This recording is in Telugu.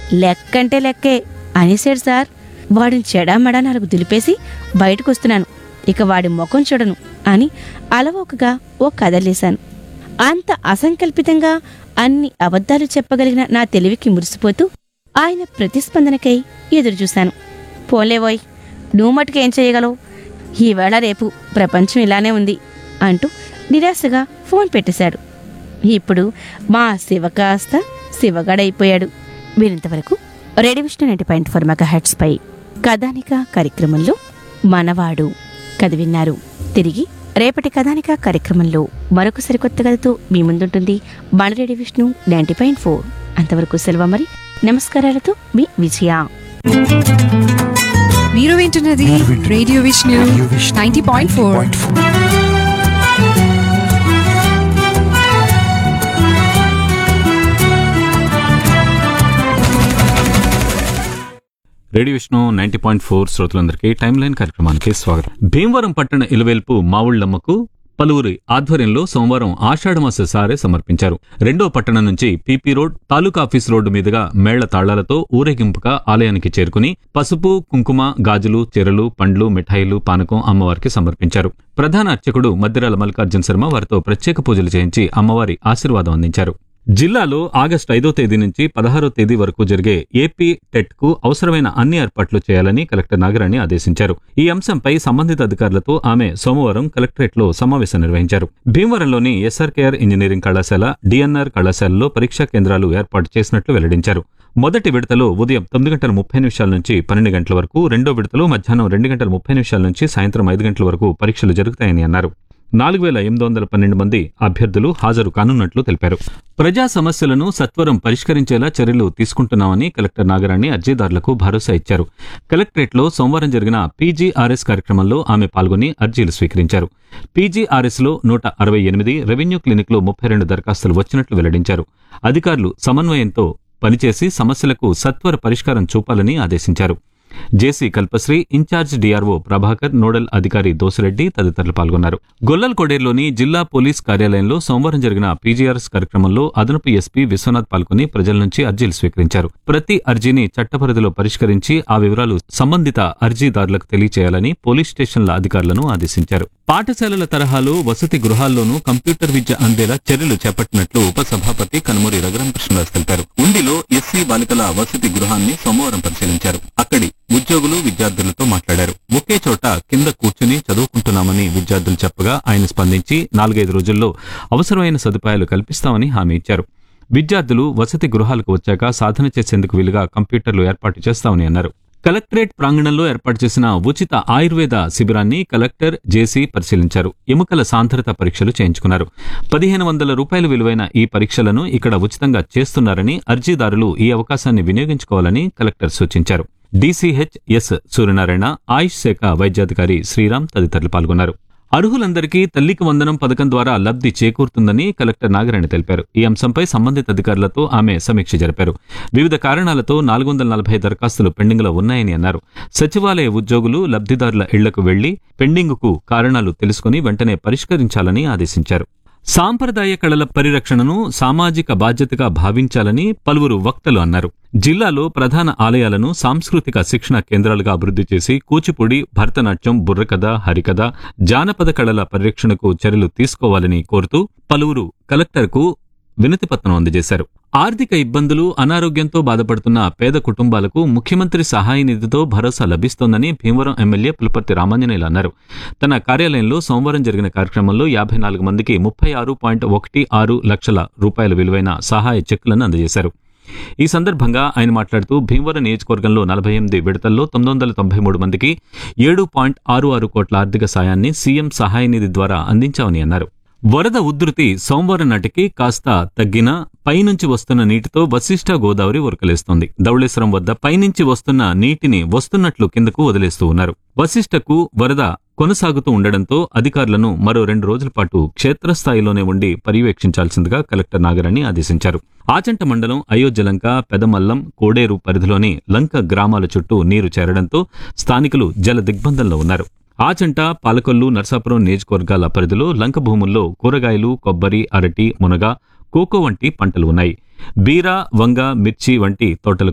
లెక్కంటే లెక్కే అనేసాడు సార్ వాడిని చెడామడా నాలుగు దులిపేసి బయటకు వస్తున్నాను ఇక వాడి ముఖం చూడను అని అలవోకగా ఓ కదలేశాను అంత అసంకల్పితంగా అన్ని అబద్ధాలు చెప్పగలిగిన నా తెలివికి మురిసిపోతూ ఆయన ప్రతిస్పందనకై ఎదురుచూశాను పోలేవోయ్ నువ్వు మటుకు ఏం చేయగలవు ఈవేళ రేపు ప్రపంచం ఇలానే ఉంది అంటూ నిరాశగా ఫోన్ పెట్టేశాడు ఇప్పుడు మా శివ కాస్త శివగాడైపోయాడు వీరింతవరకు radio Vishnu ninety point four megahertz పై కథానిక కార్యక్రమంలో మనవాడు కథ విన్నారు తిరిగి రేపటి కథానిక కార్యక్రమంలో మరొక సరికొత్త కథతో మీ ముందుంటుంది మన radio Vishnu ninety point four అంతవరకు సెలవు మరి నమస్కారాలతో మీ విజయ మీరు వింటున్నది మీరు వింటున్నది radio Vishnu radio Vishnu ninety point four 90.4. Radio Vishnu ninety point four శ్రోతలందరికీ టైమ్ లైన్ కార్యక్రమానికి స్వాగతం భీమవరం పట్టణ ఇలవేల్పు మావుళ్లమ్మకు పలువురి ఆధ్వర్యంలో సోమవారం ఆషాఢమాస సారే సమర్పించారు రెండో పట్టణం నుంచి PP road taluka office road మీదుగా మేళ్ల తాళ్లాలతో ఊరేగింపుగా ఆలయానికి చేరుకుని పసుపు కుంకుమ గాజులు చీరలు పండ్లు మిఠాయిలు పానకం అమ్మవారికి సమర్పించారు ప్రధాన అర్చకుడు మద్దిరాల మల్లికార్జున శర్మ వారితో ప్రత్యేక పూజలు చేయించి అమ్మవారి ఆశీర్వాదం అందించారు జిల్లాలో ఆగస్టు ఐదో తేదీ నుంచి పదహారో తేదీ వరకు జరిగే ఏపీ టెట్ కు అవసరమైన అన్ని ఏర్పాట్లు చేయాలని కలెక్టర్ నాగరాణి ఆదేశించారు ఈ అంశంపై సంబంధిత అధికారులతో ఆమె సోమవారం కలెక్టరేట్లో సమావేశం నిర్వహించారు భీమవరంలోని ఎస్ఆర్కేఆర్ ఇంజనీరింగ్ కళాశాల డిఎన్ఆర్ కళాశాలలో పరీక్షా కేంద్రాలు ఏర్పాటు చేసినట్లు వెల్లడించారు మొదటి విడతలో ఉదయం తొమ్మిది గంటల ముప్పై నిమిషాల నుంచి పన్నెండు గంటల వరకు రెండో విడతలో మధ్యాహ్నం రెండు గంటల ముప్పై నిమిషాల నుంచి సాయంత్రం ఐదు గంటల వరకు పరీక్షలు జరుగుతాయని అన్నారు నాలుగు వేల ఎనిమిది వందల పన్నెండు మంది అభ్యర్థులు హాజరు కానున్నట్లు తెలిపారు ప్రజా సమస్యలను సత్వరం పరిష్కరించేలా చర్యలు తీసుకుంటున్నామని కలెక్టర్ నాగరాణి అర్జీదారులకు భరోసా ఇచ్చారు కలెక్టరేట్లో సోమవారం జరిగిన పీజీఆర్ఎస్ కార్యక్రమంలో ఆమె పాల్గొని అర్జీలు స్వీకరించారు పీజీఆర్ఎస్ లో నూట అరవై ఎనిమిది రెవెన్యూ క్లినిక్ లో ముప్పై రెండు దరఖాస్తులు వచ్చినట్లు వెల్లడించారు అధికారులు సమన్వయంతో పనిచేసి సమస్యలకు సత్వర పరిష్కారం చూపాలని ఆదేశించారు JC Kalpashri incharge DRO Prabhakar nodal అధికారి దోసిరెడ్డి తదితరులు పాల్గొన్నారు గొల్లల్ కొడేరులోని జిల్లా పోలీస్ కార్యాలయంలో సోమవారం జరిగిన పీజీఆర్ఎస్ కార్యక్రమంలో అదనపు ఎస్పీ విశ్వనాథ్ పాల్గొని ప్రజల నుంచి అర్జీలు స్వీకరించారు ప్రతి అర్జీని చట్టపరిధిలో పరిష్కరించి ఆ వివరాలు సంబంధిత అర్జీదారులకు తెలియచేయాలని పోలీస్ స్టేషన్ల అధికారులను ఆదేశించారు పాఠశాలల తరహాలో వసతి గృహాల్లోనూ కంప్యూటర్ విద్య అందేలా చర్యలు చేపట్టినట్లు ఉపసభాపతి కనుమూరి రఘురామకృష్ణదాస్ తెలిపారు ఉండిలో ఎస్సీ బాలికల వసతి గృహాన్ని సోమవారం పరిశీలించారు అక్కడి ఉద్యోగులు విద్యార్థులతో మాట్లాడారు ఒకే చోట కింద కూర్చుని చదువుకుంటున్నామని విద్యార్థులు చెప్పగా ఆయన స్పందించి నాలుగైదు రోజుల్లో అవసరమైన సదుపాయాలు కల్పిస్తామని హామీ ఇచ్చారు విద్యార్థులు వసతి గృహాలకు వచ్చాక సాధన చేసేందుకు వీలుగా కంప్యూటర్లు ఏర్పాటు చేస్తామని అన్నారు కలెక్టరేట్ ప్రాంగణంలో ఏర్పాటు చేసిన ఉచిత ఆయుర్వేద శిబిరాన్ని కలెక్టర్ జేసీ పరిశీలించారు ఎముకల సాంద్రత పరీక్షలు చేయించుకున్నారు పదిహేను వందల రూపాయల విలువైన ఈ పరీక్షలను ఇక్కడ ఉచితంగా చేస్తున్నారని అర్జీదారులు ఈ అవకాశాన్ని వినియోగించుకోవాలని కలెక్టర్ సూచించారు డీసీహెచ్ ఎస్ సూర్యనారాయణ ఆయుష్ శాఖ వైద్యాధికారి శ్రీరామ్ తదితరులు పాల్గొన్నారు అర్హులందరికీ తల్లికి వందనం పథకం ద్వారా లబ్ధి చేకూరుతుందని కలెక్టర్ నాగరాణి తెలిపారు ఈ అంశంపై సంబంధిత అధికారులతో ఆమె సమీక్ష జరిపారు వివిధ కారణాలతో నాలుగు వందల నలభై దరఖాస్తులు పెండింగ్లో ఉన్నాయని అన్నారు సచివాలయ ఉద్యోగులు లబ్ధిదారుల ఇళ్లకు వెళ్లి పెండింగ్కు కారణాలు తెలుసుకుని వెంటనే పరిష్కరించాలని ఆదేశించారు సాంప్రదాయ కళల పరిరక్షణను సామాజిక బాధ్యతగా భావించాలని పలువురు వక్తలు అన్నారు జిల్లాలో ప్రధాన ఆలయాలను సాంస్కృతిక శిక్షణ కేంద్రాలుగా అభివృద్ధి చేసి కూచిపూడి భరతనాట్యం బుర్రకథ హరికథ జానపద కళల పరిరక్షణకు చర్యలు తీసుకోవాలని కోరుతూ పలువురు కలెక్టర్కు వినతి పత్రం అందజేశారు ఆర్థిక ఇబ్బందులు అనారోగ్యంతో బాధపడుతున్న పేద కుటుంబాలకు ముఖ్యమంత్రి సహాయ నిధితో భరోసా లభిస్తోందని భీమవరం ఎమ్మెల్యే పులపర్తి రామాంజనేయులు అన్నారు తన కార్యాలయంలో సోమవారం జరిగిన కార్యక్రమంలో యాభై నాలుగు మందికి ముప్పై ఆరు పాయింట్ ఒకటి ఆరు లక్షల రూపాయల విలువైన సహాయ చెక్కులను అందజేశారు ఈ సందర్భంగా ఆయన మాట్లాడుతూ భీమవరం నియోజకవర్గంలో నలభై ఎనిమిది విడతల్లో తొమ్మిది వందల తొంభై మూడు మందికి ఏడు పాయింట్ ఆరు ఆరు కోట్ల ఆర్థిక సాయాన్ని సీఎం సహాయ నిధి ద్వారా అందించామని అన్నారు వరద ఉధృతి సోమవారం నాటికి కాస్త తగ్గినా పైనుంచి వస్తున్న నీటితో వశిష్ట గోదావరి ఉరకలేస్తోంది ధవళేశ్వరం వద్ద పైనుంచి వస్తున్న నీటిని వస్తున్నట్లు కిందకు వదిలేస్తూ ఉన్నారు వశిష్టకు వరద కొనసాగుతూ ఉండడంతో అధికారులను మరో రెండు రోజుల పాటు క్షేత్రస్థాయిలోనే ఉండి పర్యవేక్షించాల్సిందిగా కలెక్టర్ నాగరాణి ఆదేశించారు ఆచంట మండలం అయోధ్యలంక పెదమల్లం కోడేరు పరిధిలోని లంక గ్రామాల చుట్టూ నీరు చేరడంతో స్థానికులు జల దిగ్బంధంలో ఉన్నారు ఆచంట పాలకొల్లు నర్సాపురం నియోజకవర్గాల పరిధిలో లంక భూముల్లో కూరగాయలు కొబ్బరి అరటి మునగ కోకో వంటి పంటలు ఉన్నాయి బీర వంగ మిర్చి వంటి తోటలకు